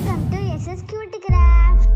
Welcome to SS Cutie Craft.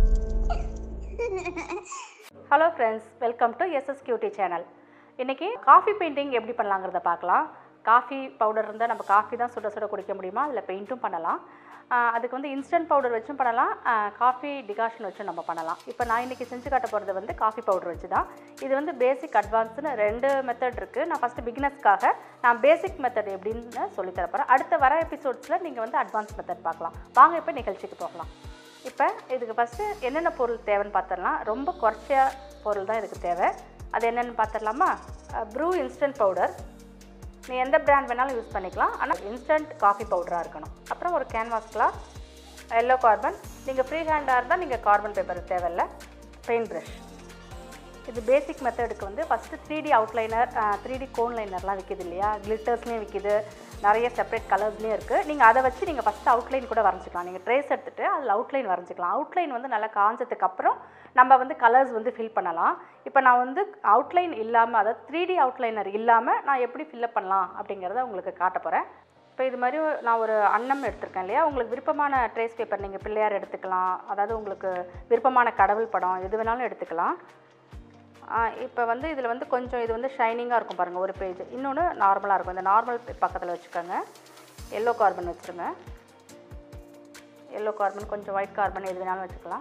Hello friends welcome to SS cutie channel இன்றைக்கி coffee painting எப்படி பண்ணலாங்கிறத பார்க்கலாம் coffee powder இருந்தால் நம்ம காஃபி தான் சுட சுட குடிக்க முடியுமா அதில் பெயிண்ட்டும் பண்ணலாம் ஆஹ் அதுக்கு வந்து இன்ஸ்டன்ட் பவுடர் வச்சும் பண்ணலாம் காஃபி டிகாஷன் வச்சும் நம்ம பண்ணலாம் இப்போ நான் இன்றைக்கி செஞ்சு காட்ட போகிறது வந்து காஃபி பவுடர் வச்சு தான் இது வந்து பேசிக் அட்வான்ஸ்னு ரெண்டு மெத்தட் இருக்குது நான் ஃபஸ்ட்டு பிகினர்ஸ்க்காக நான் பேசிக் மெத்தட் எப்படின்னு சொல்லித் தர போகிறேன் அடுத்த வர எபிசோட்ஸில் நீங்கள் வந்து அட்வான்ஸ் மெத்தட் பார்க்கலாம் வாங்க இப்போ நிகழ்ச்சிக்கு போகலாம் இப்போ இதுக்கு ஃபஸ்ட்டு என்னென்ன பொருள் தேவைன்னு பார்த்துடலாம் ரொம்ப குறைச்ச பொருள் தான் இதுக்கு தேவை அது என்னென்னு பார்த்துடலாமா ப்ரூ இன்ஸ்டன்ட் பவுடர் நீ எந்த பிராண்ட் வேணாலும் யூஸ் பண்ணிக்கலாம் ஆனால் இன்ஸ்டன்ட் காஃபி பவுடராக இருக்கணும் அப்புறம் ஒரு கேன்வாஸ் கிளாத் எல்லோ கார்பன் நீங்கள் ஃப்ரீ ஹேண்டாக இருந்தால் நீங்கள் கார்பன் பேப்பர் தேவையில்ல பெயிண்ட் ப்ரஷ் இது பேசிக் மெத்தடுக்கு வந்து first three D outliner three D cone லைனர்லாம் விற்கிது இல்லையா கிளிட்டர்ஸ்லேயும் விற்கிது நிறைய செப்பரேட் கலர்ஸ்லேயும் இருக்குது நீங்கள் அதை வச்சு நீங்கள் ஃபஸ்ட்டு அவுட்லைன் கூட வரைஞ்சிக்கலாம் நீங்கள் ட்ரேஸ் எடுத்துகிட்டு அதில் அவுட்லைன் வரைஞ்சிக்கலாம் அவுட்லைன் வந்து நல்லா காஞ்சதுக்கு அப்புறம் நம்ம வந்து கலர்ஸ் வந்து ஃபில் பண்ணலாம் இப்போ நான் வந்து அவுட்லைன் இல்லாமல் அதாவது த்ரீ டி அவுட்லைனர் இல்லாமல் நான் எப்படி ஃபில்லப் பண்ணலாம் அப்படிங்கிறத உங்களுக்கு காட்ட போகிறேன் இப்போ இது மாதிரி நான் ஒரு அன்னம் எடுத்திருக்கேன் இல்லையா உங்களுக்கு விருப்பமான ட்ரேஸ் பேப்பர் நீங்கள் பிள்ளையார் எடுத்துக்கலாம் அதாவது உங்களுக்கு விருப்பமான கடவுள் படம் எது வேணாலும் எடுத்துக்கலாம் இப்போ வந்து இதில் வந்து கொஞ்சம் இது வந்து ஷைனிங்காக இருக்கும் பாருங்கள் ஒரு பேஜ் இன்னொன்று நார்மலாக இருக்கும் இந்த நார்மல் பக்கத்தில் வச்சுக்கோங்க எல்லோ கார்பன் வச்சுருங்க எல்லோ கார்பன் கொஞ்சம் ஒயிட் கார்பன் எது வேணாலும் வச்சுக்கலாம்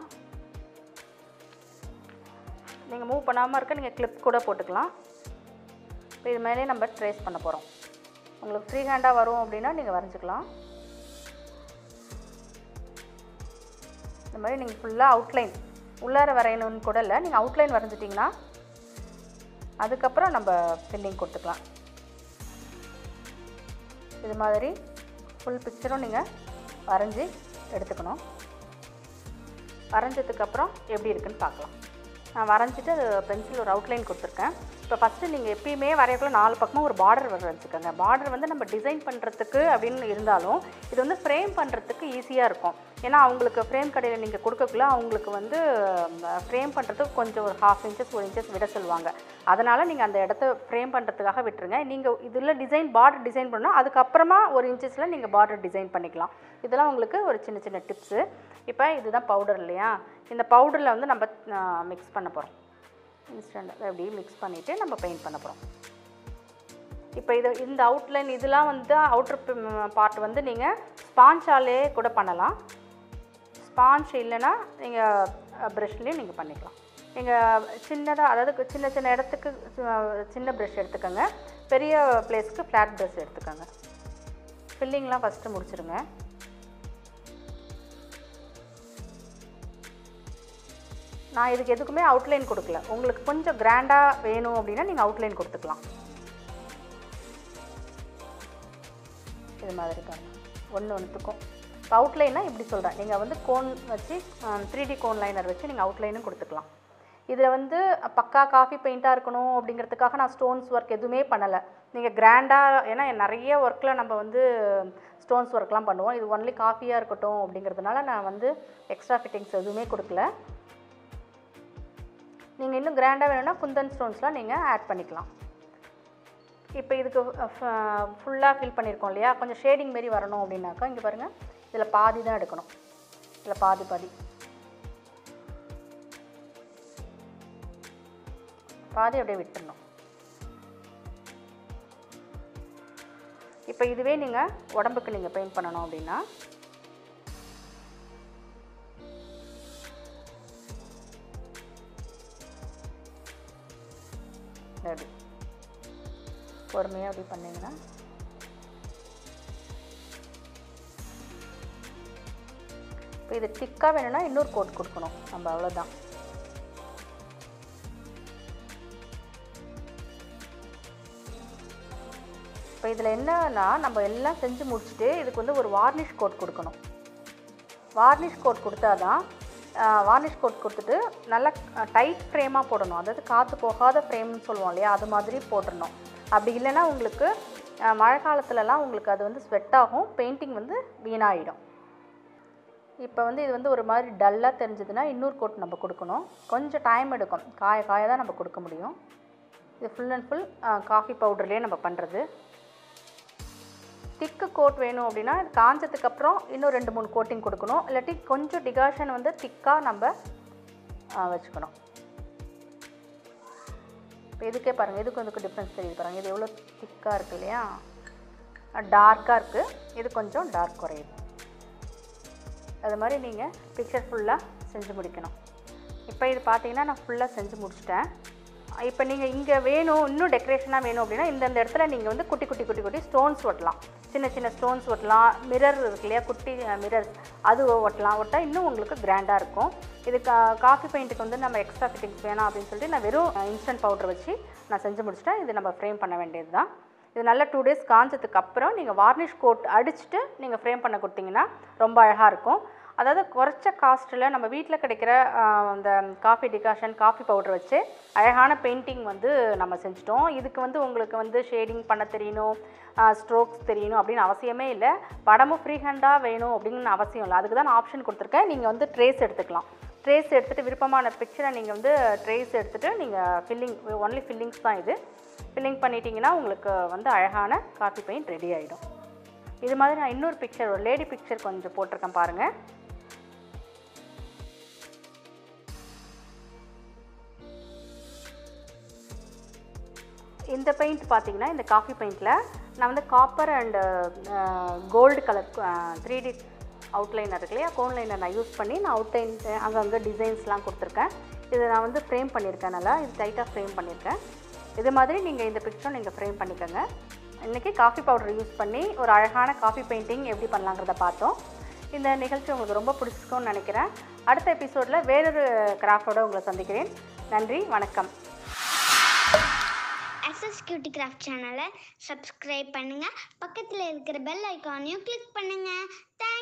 நீங்கள் மூவ் பண்ணாமல் இருக்க நீங்கள் கிளிப் கூட போட்டுக்கலாம் இப்போ இது மேலே நம்ம ட்ரேஸ் பண்ண போகிறோம் உங்களுக்கு ஃப்ரீ ஹேண்டாக வரும் அப்படின்னா நீங்கள் வரைஞ்சிக்கலாம் இந்த மாதிரி நீங்கள் ஃபுல்லாக அவுட்லைன் உள்ளார வரையணும்னு கூட இல்லை நீங்கள் அவுட்லைன் வரைஞ்சிட்டிங்கன்னா அதுக்கப்புறம் நம்ம ஃபில்லிங் கொடுத்துக்கலாம் இது மாதிரி ஃபுல் பிக்சரும் நீங்கள் வரைஞ்சி எடுத்துக்கணும் வரைஞ்சதுக்கப்புறம் எப்படி இருக்குன்னு பார்க்கலாம் நான் வரைஞ்சிட்டு அது பென்சில் ஒரு அவுட்லைன் கொடுத்துருக்கேன் இப்போ ஃபஸ்ட்டு நீங்கள் எப்பயுமே வரையக்குள்ள நாலு பக்கமும் ஒரு பார்டர் வரைஞ்சிக்கோங்க பார்டர் வந்து நம்ம டிசைன் பண்ணுறதுக்கு அப்படின்னு இருந்தாலும் இது வந்து ஃப்ரேம் பண்ணுறதுக்கு ஈஸியாக இருக்கும் ஏன்னா அவங்களுக்கு ஃப்ரேம் கடையில் நீங்கள் கொடுக்கக்குள்ள அவங்களுக்கு வந்து ஃப்ரேம் பண்ணுறதுக்கு கொஞ்சம் ஒரு ஹாஃப் இன்ச்சஸ் ஒரு இன்ச்சஸ் விட சொல்லுவாங்க அதனால் நீங்கள் அந்த இடத்த ஃப்ரேம் பண்ணுறதுக்காக விட்டுருங்க நீங்கள் இதில் டிசைன் பார்டர் டிசைன் பண்ணால் அதுக்கப்புறமா ஒரு இன்ச்சஸில் நீங்கள் பார்டர் டிசைன் பண்ணிக்கலாம் இதெல்லாம் உங்களுக்கு ஒரு சின்ன சின்ன டிப்ஸு இப்போ இதுதான் பவுடர் இல்லையா இந்த பவுடரில் வந்து நம்ம மிக்ஸ் பண்ண போகிறோம் இன்ஸ்டன்ட் அப்படியே மிக்ஸ் பண்ணிவிட்டு நம்ம பெயிண்ட் பண்ண போகிறோம் இப்போ இது இந்த அவுட்லைன் இதெல்லாம் வந்து அவுட்ரு பார்ட் வந்து நீங்கள் ஸ்பாஞ்சாலே கூட பண்ணலாம் ஸ்பாஞ்ச் இல்லைன்னா நீங்கள் ப்ரஷ்லேயும் நீங்கள் பண்ணிக்கலாம் நீங்கள் சின்னதாக அதாவது சின்ன சின்ன இடத்துக்கு அஹ், சின்ன ப்ரஷ் எடுத்துக்கோங்க பெரிய பிளேஸ்க்கு ஃப்ளாட் ப்ரஷ் எடுத்துக்கோங்க ஃபில்லிங்லாம் ஃபஸ்ட்டு முடிச்சிருங்க நான் இதுக்கு எதுக்குமே அவுட்லைன் கொடுக்கல உங்களுக்கு கொஞ்சம் கிராண்டாக வேணும் அப்படின்னா நீங்கள் அவுட்லைன் கொடுத்துக்கலாம் இது மாதிரி பாருங்க ஒன்று ஒன்றுத்துக்கும் இப்போ அவுட்லைனா இப்படி சொல்கிறேன் நீங்கள் வந்து கோன் வச்சு த்ரீ டி கோன் லைனர் வச்சு நீங்கள் அவுட்லைனும் கொடுத்துக்கலாம் இதில் வந்து பக்கா காஃபி பெயிண்ட்டாக இருக்கணும் அப்படிங்கிறதுக்காக நான் ஸ்டோன்ஸ் ஒர்க் எதுவுமே பண்ணலை நீங்கள் கிராண்டாக ஏன்னா நிறைய ஒர்க்கில் நம்ம வந்து ஸ்டோன்ஸ் ஒர்க்லாம் பண்ணுவோம் இது ஒன்லி காஃபியாக இருக்கட்டும் அப்படிங்கிறதுனால நான் வந்து எக்ஸ்ட்ரா ஃபிட்டிங்ஸ் எதுவுமே கொடுக்கல நீங்கள் இன்னும் கிராண்டாக வேணும்னா குந்தன் ஸ்டோன்ஸ்லாம் நீங்கள் ஆட் பண்ணிக்கலாம் இப்போ இதுக்கு ஃபுல்லாக ஃபில் பண்ணியிருக்கோம் இல்லையா கொஞ்சம் ஷேடிங் மாரி வரணும் அப்படின்னாக்கா இங்கே பாருங்கள் இதில் பாதி தான் எடுக்கணும் இதில் பாதி பாதி பாதி அப்படியே விட்டுடணும் இப்போ இதுவே நீங்கள் உடம்புக்கு நீங்கள் பெயிண்ட் பண்ணணும் அப்படின்னா அப்படி பொறுமையாக அப்படி பண்ணிங்கன்னா இப்போ இது திக்காக வேணும்னா இன்னொரு கோட் கொடுக்கணும் நம்ம அவ்வளோதான் இப்போ இதில் என்னன்னா நம்ம எல்லாம் செஞ்சு முடிச்சுட்டு இதுக்கு வந்து ஒரு வார்னிஷ் கோட் கொடுக்கணும் வார்னிஷ் கோட் கொடுத்தா தான் வார்னிஷ் கோட் கொடுத்துட்டு நல்லா டைட் ஃப்ரேமாக போடணும் அதாவது காற்று போகாத ஃப்ரேம்னு சொல்லுவோம் இல்லையா அது மாதிரி போட்டுடணும் அப்படி இல்லைன்னா உங்களுக்கு அஹ், மழை காலத்துலலாம் உங்களுக்கு அது வந்து ஸ்வெட் ஆகும் பெயிண்டிங் வந்து வீணாயிடும் இப்போ வந்து இது வந்து ஒரு மாதிரி டல்லாக தெரிஞ்சதுன்னா இன்னொரு கோட் நம்ம கொடுக்கணும் கொஞ்சம் டைம் எடுக்கும் காய காய தான் நம்ம கொடுக்க முடியும் இது ஃபுல் அண்ட் ஃபுல் காஃபி பவுடர்லேயே நம்ம பண்ணுறது திக்கு கோட் வேணும் அப்படின்னா இது காஞ்சதுக்கப்புறம் இன்னும் ரெண்டு மூணு கோட்டிங் கொடுக்கணும் இல்லாட்டி கொஞ்சம் டிகாஷன் வந்து திக்காக நம்ம ஆ, வச்சுக்கணும் இப்போ இதுக்கே பாருங்கள் இதுக்கு இதுக்கு டிஃப்ரென்ஸ் தெரியுது பாருங்கள் இது எவ்வளோ திக்காக இருக்குது இல்லையா டார்க்காக இருக்குது இது கொஞ்சம் டார்க் குறையுது அது மாதிரி நீங்கள் பிக்சர் ஃபுல்லாக செஞ்சு முடிக்கணும் இப்போ இது பார்த்தீங்கன்னா நான் ஃபுல்லாக செஞ்சு முடிச்சிட்டேன் இப்போ நீங்கள் இங்கே வேணும் இன்னும் டெக்கரேஷனாக வேணும் அப்படின்னா இந்தந்த இடத்துல நீங்கள் வந்து குட்டி குட்டி குட்டி குட்டி ஸ்டோன்ஸ் ஒட்டலாம் சின்ன சின்ன ஸ்டோன்ஸ் ஒட்டலாம் மிரர் இருக்கு இல்லையா குட்டி மிரர் அது ஒட்டலாம் ஒட்டா இன்னும் உங்களுக்கு கிராண்டாக இருக்கும் இது கா காஃபி பெயிண்ட்டுக்கு வந்து நம்ம எக்ஸ்ட்ரா ஃபிட்டிங்ஸ் வேணாம் அப்படின்னு சொல்லிட்டு நான் வெறும் இன்ஸ்டன்ட் பவுடர் வச்சு நான் செஞ்சு முடிச்சிட்டேன் இது நம்ம ஃப்ரேம் பண்ண வேண்டியது தான் இது நல்லா டூ டேஸ் காஞ்சதுக்கு அப்புறம் நீங்கள் வார்னிஷ் கோட் அடிச்சுட்டு நீங்கள் ஃப்ரேம் பண்ண கொடுத்தீங்கன்னா ரொம்ப அழகாக இருக்கும் அதாவது குறைச்ச காஸ்ட்டில் நம்ம வீட்டில் கிடைக்கிற ஆஹ், அந்த காஃபி டிகாஷன் காஃபி பவுடர் வச்சு அழகான பெயிண்டிங் வந்து நம்ம செஞ்சுட்டோம் இதுக்கு வந்து உங்களுக்கு வந்து ஷேடிங் பண்ண தெரியணும் ஸ்ட்ரோக்ஸ் தெரியணும் அப்படின்னு அவசியமே இல்லை படமும் ஃப்ரீ ஹேண்டாக வேணும் அப்படின்னு அவசியம் இல்லை அதுக்கு தான் நான் ஆப்ஷன் கொடுத்துருக்கேன் நீங்கள் வந்து ட்ரேஸ் எடுத்துக்கலாம் ட்ரேஸ் எடுத்துகிட்டு விருப்பமான பிக்சரை நீங்கள் வந்து ட்ரேஸ் எடுத்துகிட்டு நீங்கள் ஃபில்லிங் ஒன்லி ஃபில்லிங்ஸ் தான் இது ஃபில்லிங் பண்ணிட்டீங்கன்னா உங்களுக்கு வந்து அழகான காஃபி பெயிண்ட் ரெடி ஆகிடும் இது மாதிரி நான் இன்னொரு பிக்சர் ஒரு லேடி பிக்சர் கொஞ்சம் போட்டிருக்கேன் பாருங்கள் இந்த பெயிண்ட் பார்த்தீங்கன்னா இந்த காஃபி பெயிண்டில் நான் வந்து copper and gold colour three D outliner இருக்கு இல்லையா கோன் லைனர் நான் யூஸ் பண்ணி நான் அவுட்லைன் அங்கங்கே டிசைன்ஸ்லாம் கொடுத்துருக்கேன் இதை நான் வந்து ஃப்ரேம் பண்ணியிருக்கேன் நல்லா இது டைட்டாக ஃப்ரேம் பண்ணியிருக்கேன் இது மாதிரி நீங்கள் இந்த பிக்சரும் நீங்கள் ஃப்ரேம் பண்ணிக்கோங்க இன்றைக்கி காஃபி பவுடர் யூஸ் பண்ணி ஒரு அழகான காஃபி பெயிண்டிங் எப்படி பண்ணலாங்கிறத பார்த்தோம் இந்த நிகழ்ச்சி உங்களுக்கு ரொம்ப பிடிச்சிருக்கும்னு நினைக்கிறேன் அடுத்த எபிசோடில் வேறொரு கிராஃப்டோட உங்களை சந்திக்கிறேன் நன்றி வணக்கம் எஸ்எஸ் கியூட்டி கிராஃப்ட் சேனலை சப்ஸ்கிரைப் பண்ணுங்க பக்கத்தில் இருக்கிற பெல் ஐக்கானையும் கிளிக் பண்ணுங்க தேங்க்ஸ்